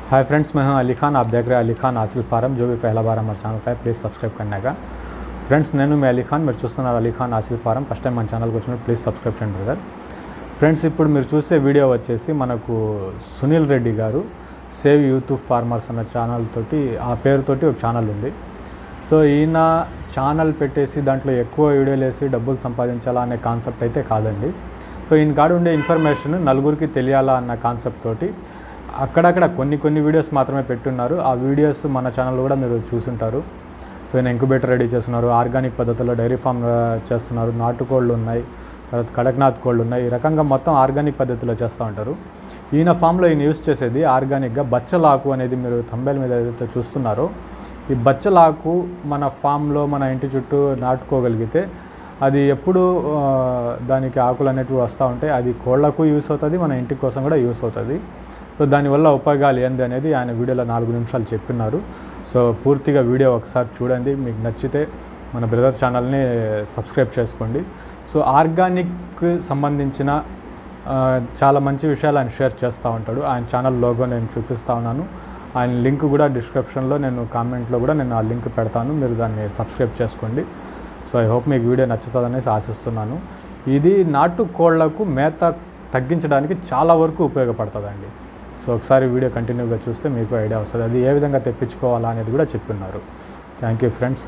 hi friends मैं हूं अली खान आप देख रहे हैं अली खान हासिल फार्म जो भी पहला बार हमारे ఛానల్ का है ప్లీజ్ సబ్స్క్రైబ్ करने का ఫ్రెండ్స్ నేను మీ అలీ ఖాన్ మీరు చూస్తున్నారు Ali Khan Hasil farm first time మన ఛానల్కి వచ్చినప్పుడు ప్లీజ్ సబ్స్క్రైబ్ చేయండి బ్రదర్ ఫ్రెండ్స్ ఇప్పుడు మీరు చూసే వీడియో వచ్చేసి మనకు సునీల్ రెడ్డి గారు సేవ్ యూత్ ఫార్మర్స్ అన్న ఛానల్ తోటి ఆ పేరుతోటి ఒక ఛానల్ ఉంది సో ఈయన ఛానల్ పెట్టేసి దాంట్లో ఎక్కువ వీడియోలు వేసి డబ్బులు సంపాదించాలా అనే కాన్సెప్ట్ అయితే కాదండి సో ఈయన కాడ ఉండే ఇన్ఫర్మేషన్ నలుగురికి తెలియాలా అన్న కాన్సెప్ట్ తోటి అక్కడక్కడ కొన్ని కొన్ని వీడియోస్ మాత్రమే పెట్టున్నారు ఆ వీడియోస్ మన ఛానల్లో కూడా మీరు చూసుంటారు సో ఈయన ఇంక్యుబేటర్ రెడీ చేస్తున్నారు ఆర్గానిక్ పద్ధతిలో డైరీ ఫామ్ ఆ, చేస్తున్నారు నాటుకోళ్ళు ఉన్నాయి తర్వాత కడక్నాథ్ కోళ్ళు ఉన్నాయి ఈ రకంగా మొత్తం ఆర్గానిక్ పద్ధతిలో చేస్తూ ఉంటారు ఈయన ఫామ్లో ఈయన యూస్ చేసేది ఆర్గానిక్గా బచ్చలాకు అనేది మీరు తంబేల మీద ఏదైతే చూస్తున్నారో ఈ బచ్చలాకు మన ఫామ్లో మన ఇంటి చుట్టూ నాటుకోగలిగితే అది ఎప్పుడు ఆ, దానికి ఆకులు అనేటివి వస్తూ ఉంటాయి అది కోళ్లకు యూస్ అవుతుంది మన ఇంటి కోసం కూడా యూస్ అవుతుంది సో దానివల్ల ఉపయోగాలు ఏంది అనేది ఆయన వీడియోలో నాలుగు నిమిషాలు చెప్పినారు సో పూర్తిగా వీడియో ఒకసారి చూడండి మీకు నచ్చితే మన బ్రదర్ ఛానల్ని సబ్స్క్రైబ్ చేసుకోండి సో ఆర్గానిక్ సంబంధించిన ఆ, చాలా మంచి విషయాలు ఆయన షేర్ చేస్తూ ఉంటాడు ఆయన ఛానల్ లోగో నేను చూపిస్తూ ఉన్నాను ఆయన లింక్ కూడా డిస్క్రిప్షన్లో నేను కామెంట్లో కూడా నేను ఆ లింక్ పెడతాను మీరు దాన్ని సబ్స్క్రైబ్ చేసుకోండి సో ఐ హోప్ మీకు వీడియో నచ్చుతుందనేసి ఆశిస్తున్నాను ఇది నాటు కోళ్లకు మేత తగ్గించడానికి చాలా వరకు ఉపయోగపడుతుందండి సో ఒకసారి వీడియో కంటిన్యూగా చూస్తే మీకు ఐడియా వస్తుంది అది ఏ విధంగా తెప్పించుకోవాలా అనేది కూడా చెప్పున్నారు థ్యాంక్ యూ ఫ్రెండ్స్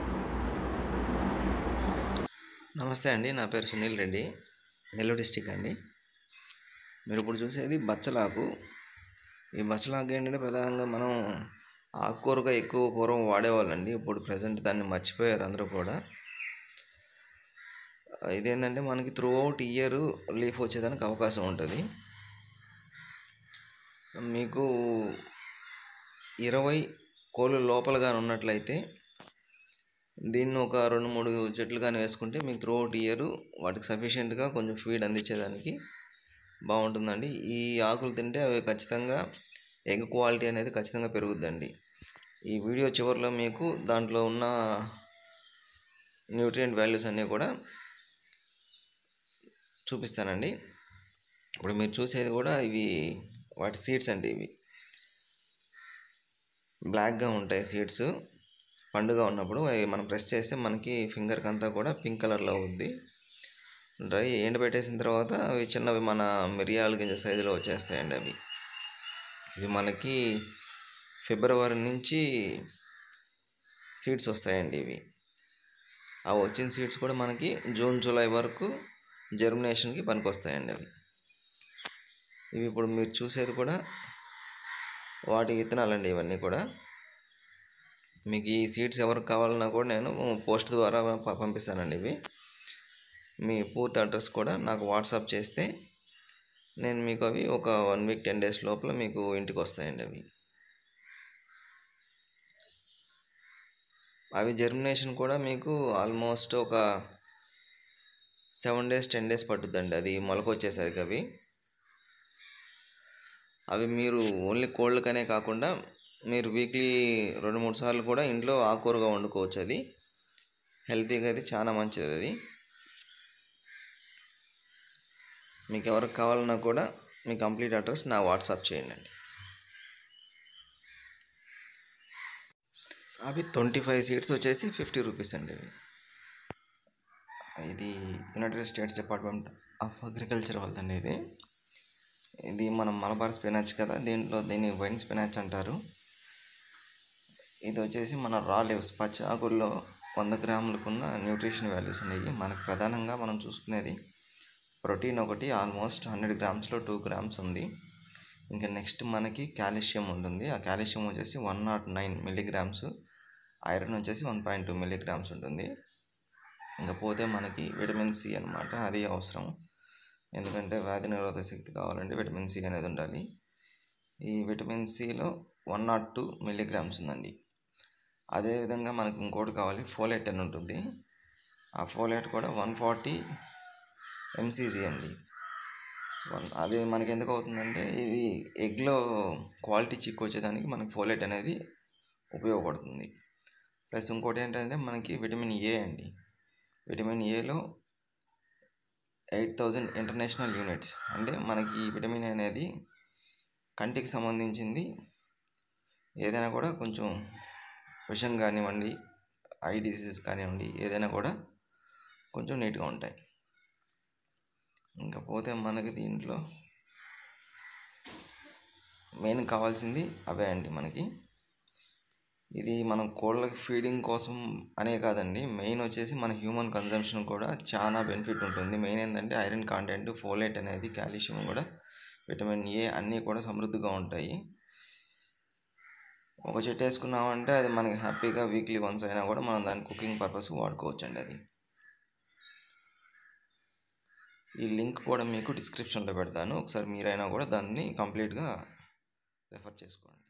నమస్తే అండి నా పేరు సునీల్ రెడ్డి నెల్లూరు డిస్టిక్ అండి మీరు ఇప్పుడు చూసేది బచ్చలాకు ఈ బచ్చలాకు ఏంటంటే ప్రధానంగా మనం ఆకుకూరగా ఎక్కువ పూర్వం వాడేవాళ్ళండి ఇప్పుడు ప్రజెంట్ దాన్ని మర్చిపోయారు అందరూ కూడా ఇదేంటంటే మనకి త్రూ అవుట్ ఇయర్ లీఫ్ వచ్చేదానికి అవకాశం ఉంటుంది మీకు ఇరవై కోళ్ళు లోపలగా ఉన్నట్లయితే దీన్ని ఒక రెండు మూడు చెట్లు కానీ వేసుకుంటే మీకు త్రూ అవుట్ ఇయర్ వాటికి సఫిషియెంట్గా కొంచెం ఫీడ్ అందించేదానికి బాగుంటుందండి ఈ ఆకులు తింటే అవి ఖచ్చితంగా ఎగ్ క్వాలిటీ అనేది ఖచ్చితంగా పెరుగుద్దండి ఈ వీడియో చివరిలో మీకు దాంట్లో ఉన్న న్యూట్రియంట్ వాల్యూస్ అన్నీ కూడా చూపిస్తానండి ఇప్పుడు మీరు చూసేది కూడా ఇవి వాటి సీడ్స్ అండి ఇవి బ్లాక్గా ఉంటాయి సీడ్స్ పండుగ ఉన్నప్పుడు అవి మనం ప్రెస్ చేస్తే మనకి ఫింగర్కి అంతా కూడా పింక్ కలర్లో అవుద్ది డ్రై ఎండబెట్టేసిన తర్వాత అవి చిన్నవి మన మిరియాల గింజ సైజులో వచ్చేస్తాయండి అవి ఇవి మనకి ఫిబ్రవరి నుంచి సీడ్స్ వస్తాయండి ఇవి ఆ వచ్చిన సీడ్స్ కూడా మనకి జూన్ జూలై వరకు జర్మినేషన్కి పనికొస్తాయండి అవి ఇవి ఇప్పుడు మీరు చూసేది కూడా వాటి విత్తనాలండి ఇవన్నీ కూడా మీకు ఈ సీడ్స్ ఎవరికి కావాలన్నా కూడా నేను పోస్ట్ ద్వారా ప- పంపిస్తానండి ఇవి మీ పూర్తి అడ్రస్ కూడా నాకు వాట్సాప్ చేస్తే నేను మీకు అవి ఒక వన్ వీక్ టెన్ డేస్ లోపల మీకు ఇంటికి వస్తాయండి అవి అవి జర్మినేషన్ కూడా మీకు ఆల్మోస్ట్ ఒక సెవెన్ డేస్ టెన్ డేస్ పట్టుద్దండి అది మొలకొచ్చేసరికి అవి అవి మీరు ఓన్లీ కోళ్ళకనే కాకుండా మీరు వీక్లీ రెండు మూడు సార్లు కూడా ఇంట్లో ఆకుకూరగా వండుకోవచ్చు అది హెల్తీగా అయితే చాలా మంచిది అది మీకు ఎవరికి కావాలన్నా కూడా మీ కంప్లీట్ అడ్రస్ నా వాట్సాప్ చేయండి అండి అవి ట్వంటీ ఫైవ్ సీట్స్ వచ్చేసి ఫిఫ్టీ రూపీస్ అండి ఇవి ఇది United States department of agriculture వాళ్ళదండి ఇది ఇది మనం మలబార్ స్పినాచ్ కదా దీంట్లో దీన్ని వైన్ స్పినాచ్ అంటారు ఇది వచ్చేసి మన రా లీవ్స్ పచ్చ ఆకుల్లో వంద గ్రాములకు ఉన్న న్యూట్రిషన్ వాల్యూస్ అనేవి మనకు ప్రధానంగా మనం చూసుకునేది ప్రోటీన్ ఒకటి ఆల్మోస్ట్ హండ్రెడ్ గ్రామ్స్లో టూ గ్రామ్స్ ఉంది ఇంకా నెక్స్ట్ మనకి కాల్షియం ఉంటుంది ఆ కాల్షియం వచ్చేసి one not nine milligrams iron వచ్చేసి వన్ పాయింట్ టూ మిల్లీగ్రామ్స్ ఉంటుంది ఇంకా పోతే మనకి విటమిన్ సి అన్నమాట అది అవసరం ఎందుకంటే వ్యాధి నిరోధక శక్తి కావాలంటే విటమిన్ సి అనేది ఉండాలి ఈ విటమిన్ సిలో వన్ నాట్ టూ మిల్లీగ్రామ్స్ ఉందండి అదేవిధంగా మనకు ఇంకోటి కావాలి ఫోలేట్ అని ఉంటుంది ఆ ఫోలేట్ కూడా వన్ ఫార్టీ ఎంసీజీ అండి వన్ అది మనకి ఎందుకు అవుతుందంటే ఇది ఎగ్లో క్వాలిటీ చిక్కు వచ్చేదానికి మనకి ఫోలేట్ అనేది ఉపయోగపడుతుంది ప్లస్ ఇంకోటి ఏంటంటే మనకి విటమిన్ ఏ అండి విటమిన్ ఏలో ఎయిట్ థౌజండ్ ఇంటర్నేషనల్ యూనిట్స్ అంటే మనకి ఈ విటమిన్ అనేది కంటికి సంబంధించింది ఏదైనా కూడా కొంచెం విషన్ కానివ్వండి ఐ డిసీజెస్ కానివ్వండి ఏదైనా కూడా కొంచెం నీట్గా ఉంటాయి ఇంకా పోతే మనకి దీంట్లో మెయిన్ కావాల్సింది అవే అండి మనకి ఇది మనం కోళ్ళకి ఫీడింగ్ కోసం అనే కాదండి మెయిన్ వచ్చేసి మన హ్యూమన్ కన్జంప్షన్ కూడా చాలా బెనిఫిట్ ఉంటుంది మెయిన్ ఏంటంటే ఐరన్ కాంటెంట్ ఫోలేట్ అనేది కాల్షియం కూడా విటమిన్ ఏ అన్నీ కూడా సమృద్ధిగా ఉంటాయి ఒక చెట్టు వేసుకున్నామంటే అది మనకి హ్యాపీగా వీక్లీ వన్స్ అయినా కూడా మనం దాని కుకింగ్ పర్పస్ వాడుకోవచ్చు అండి అది ఈ లింక్ కూడా మీకు డిస్క్రిప్షన్లో పెడతాను ఒకసారి మీరైనా కూడా దాన్ని కంప్లీట్గా రెఫర్ చేసుకోండి